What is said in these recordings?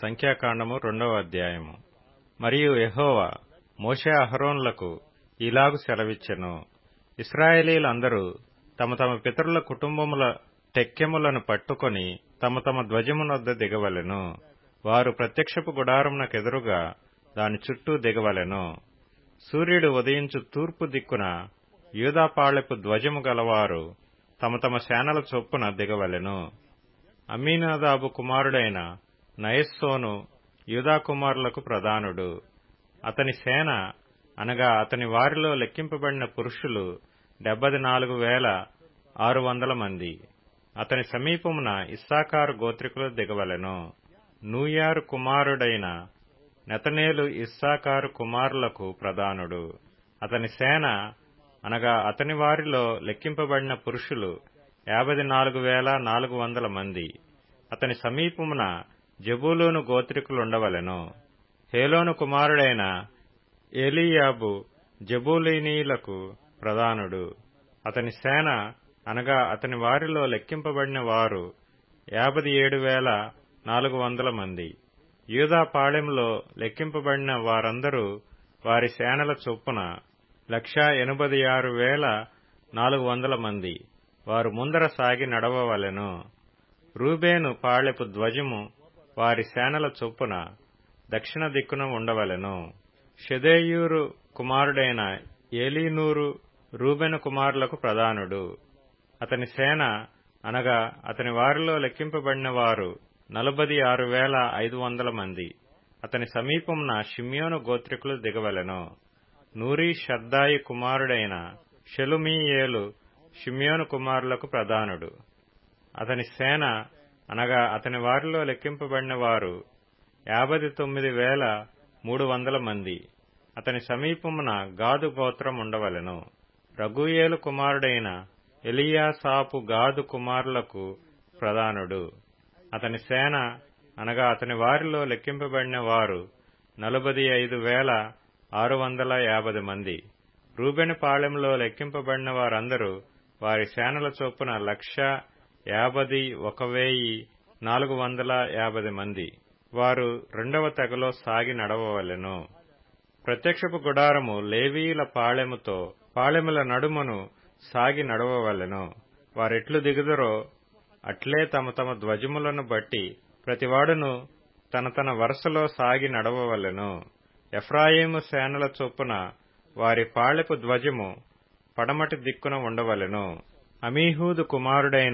సంఖ్యాకాండము రెండవ అధ్యాయము మరియు యెహోవా మోషే అహరోన్లకు ఇలాగు సెలవిచ్చెను ఇస్రాయేలీలందరూ తమ తమ పితరుల కుటుంబముల టెక్కెములను పట్టుకొని తమ తమ ధ్వజమునొద్ద దిగవలెను వారు ప్రత్యక్షపు గుడారమునకెదురుగా దాని చుట్టూ దిగవలెను సూర్యుడు ఉదయించు తూర్పు దిక్కున యూదాపాళెపు ధ్వజము గలవారు తమ తమ సేనల చొప్పున దిగవలెను అమ్మీనాదాబు కుమారుడైన నయస్సోను యూదా కుమారులకు ప్రధానుడు అతని సేన అనగా అతని వారిలో లెక్కింపబడిన పురుషులు డెబ్బది నాలుగు వేల ఆరు వందల మంది అతని సమీపమున ఇస్సాకారు గోత్రికులు దిగవలెను నూయారు కుమారుడైన నెతనేలు ఇస్సాకారు కుమారులకు ప్రధానుడు అతని సేన అనగా అతని వారిలో లెక్కింపబడిన పురుషులు యాభై నాలుగు వేల నాలుగు వందల మంది అతని సమీపమున జబూలూను గోత్రికులుండవలెను హేలోను కుమారుడైన ఏలీయాబు జబూలీనీలకు ప్రధానుడు అతని సేన అనగా అతని వారిలో లెక్కింపబడిన వారు యాభై ఏడు వేల నాలుగు వందల మంది యూదా పాళెంలో లెక్కింపబడిన వారందరూ వారి సేనల చొప్పున లక్షా ఎనభై ఆరు వేల నాలుగు వందల మంది వారు ముందర సాగి నడవవలెను రూబేను పాళెపు ధ్వజము వారి సేనల చొప్పున దక్షిణ దిక్కున ఉండవలెను షెదేయూరు కుమారుడైన ఏలీనూరు రూబెను కుమారులకు ప్రధానుడు అతని సేన అనగా అతని వారిలో లెక్కింపబడిన వారు నలభై ఆరు వేల ఐదు వందల మంది అతని సమీపంన షిమ్యోను గోత్రికులు దిగవలెను నూరి షద్దాయి కుమారుడైన షెలుమీయేలు షిమ్యోను కుమారులకు ప్రధానుడు అతని సేన అనగా అతని వారిలో లెక్కింపబడిన వారు యాభై తొమ్మిది వేల మూడు వందల మంది అతని సమీపమున గాదు గోత్రం ఉండవలెను రఘుయేలు కుమారుడైన ఎలియాసాపు గాదు కుమారులకు ప్రధానుడు అతని సేన అనగా అతని వారిలో లెక్కింపబడిన వారు నలభై ఐదు వేల ఆరు వందల యాభై మంది రూబెను పాళెంలో లెక్కింపబడిన వారందరూ వారి సేనల చొప్పున లక్ష యాభై ఒక వెయ్యి నాలుగు వందల యాభై మంది వారు రెండవ తెగలో సాగి నడవవలెను ప్రత్యక్షపు గుడారము లేవీల పాళెముతో పాళెముల నడుమను సాగి నడవవలెను వారెట్లు దిగుదరో అట్లే తమ తమ ధ్వజములను బట్టి ప్రతివాడును తన తన వరుసలో సాగి నడవవలెను ఎఫ్రాయిము సేనల చొప్పున వారి పాళెపు ధ్వజము పడమటి దిక్కున ఉండవలెను అమీహూదు కుమారుడైన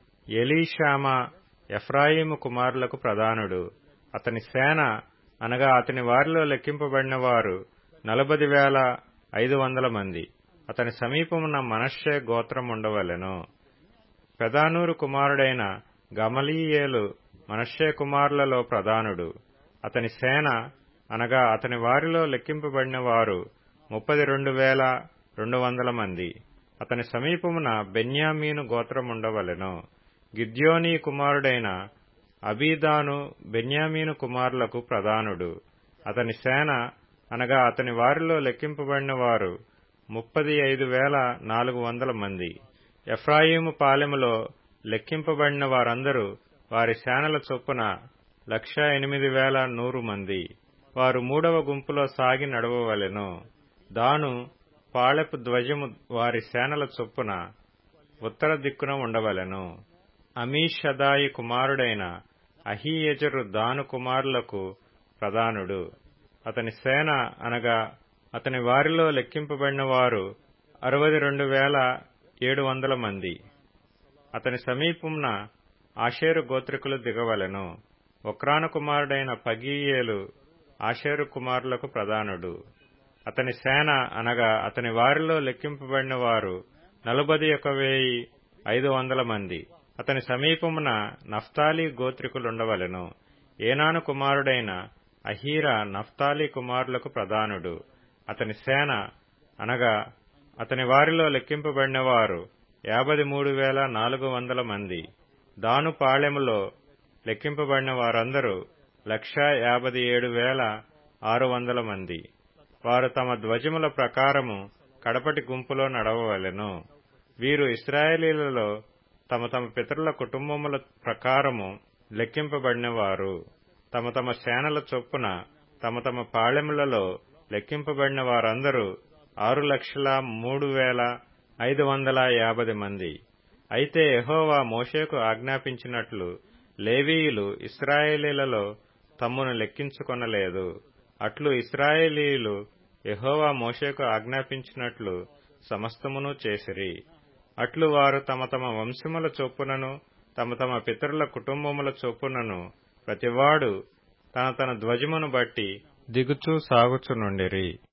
ఎలీషామా ఎఫ్రాయిము కుమారులకు ప్రధానుడు అతని సేన అనగా అతని వారిలో లెక్కింపబడిన వారు నలభై వేల ఐదు వందల మంది అతని సమీపమున మనశ్శే గోత్రం ఉండవలెను పెదానూరు కుమారుడైన గమలీయేలు మనశ్శే కుమారులలో ప్రధానుడు అతని సేన అనగా అతని వారిలో లెక్కింపబడిన వారు ముప్పది రెండు వేల రెండు వందల మంది అతని సమీపమున బెన్యామీను గోత్రముండవలెను గిద్యోనీ కుమారుడైన అబీదాను బెన్యామీను కుమారులకు ప్రధానుడు అతని సేన అనగా అతని వారిలో లెక్కింపబడిన వారు ముప్పది ఐదు వేల నాలుగు వందల మంది ఎఫ్రాయిము పాలెములో లెక్కింపబడిన వారందరూ వారి సేనల చొప్పున లక్ష ఎనిమిది వేల నూరు మంది వారు మూడవ గుంపులో సాగి నడవవలెను దాను పాళెపు ధ్వజము వారి సేనల చొప్పున ఉత్తర దిక్కున ఉండవలెను అమీషదాయి కుమారుడైన అహీయజరు దాను కుమారులకు ప్రధానుడు అతని సేన అనగా అతని వారిలో లెక్కింపబడిన వారు అరవై రెండు వేల ఏడు వందల మంది అతని సమీపంన ఆషేరు గోత్రికులు దిగవలెను ఒక్రాను కుమారుడైన పగీయేలు ఆషేరు కుమారులకు ప్రధానుడు అతని సేన అనగా అతని వారిలో లెక్కింపబడిన వారు నలభై ఒక వెయ్యి ఐదు వందల మంది అతని సమీపమున నఫ్తాలి గోత్రికులుండవలెను ఏనాను కుమారుడైన అహీరా నఫ్తాలి కుమారులకు ప్రధానుడు అతని సేన అనగా అతని వారిలో లెక్కింపబడిన వారు యాభై మూడు వేల నాలుగు వందల మంది దాను పాళెములో లెక్కింపబడిన వారందరూ లక్ష యాభై ఏడు వేల ఆరు వందల మంది వారు తమ ధ్వజముల ప్రకారము కడపటి గుంపులో నడవవలెను వీరు ఇస్రాయేలీలలో తమ తమ పితరుల కుటుంబముల ప్రకారము లెక్కింపబడినవారు తమ తమ సేనల చొప్పున తమ తమ పాళెములలో లెక్కింపబడిన వారందరూ ఆరు లక్షల మూడు వేల ఐదు వందల యాభై మంది అయితే యహోవా మోషేకు ఆజ్ఞాపించినట్లు లేవీయులు ఇస్రాయేలీలలో తమ్మును లెక్కించుకొనలేదు అట్లు ఇస్రాయేలీయులు యహోవా మోషేకు ఆజ్ఞాపించినట్లు సమస్తమును చేసిరి అట్లు వారు తమ తమ వంశముల చొప్పునను తమ తమ పితరుల కుటుంబముల చొప్పునను ప్రతివాడు తన తన ధ్వజమును బట్టి దిగుచూ సాగుచునుండిరి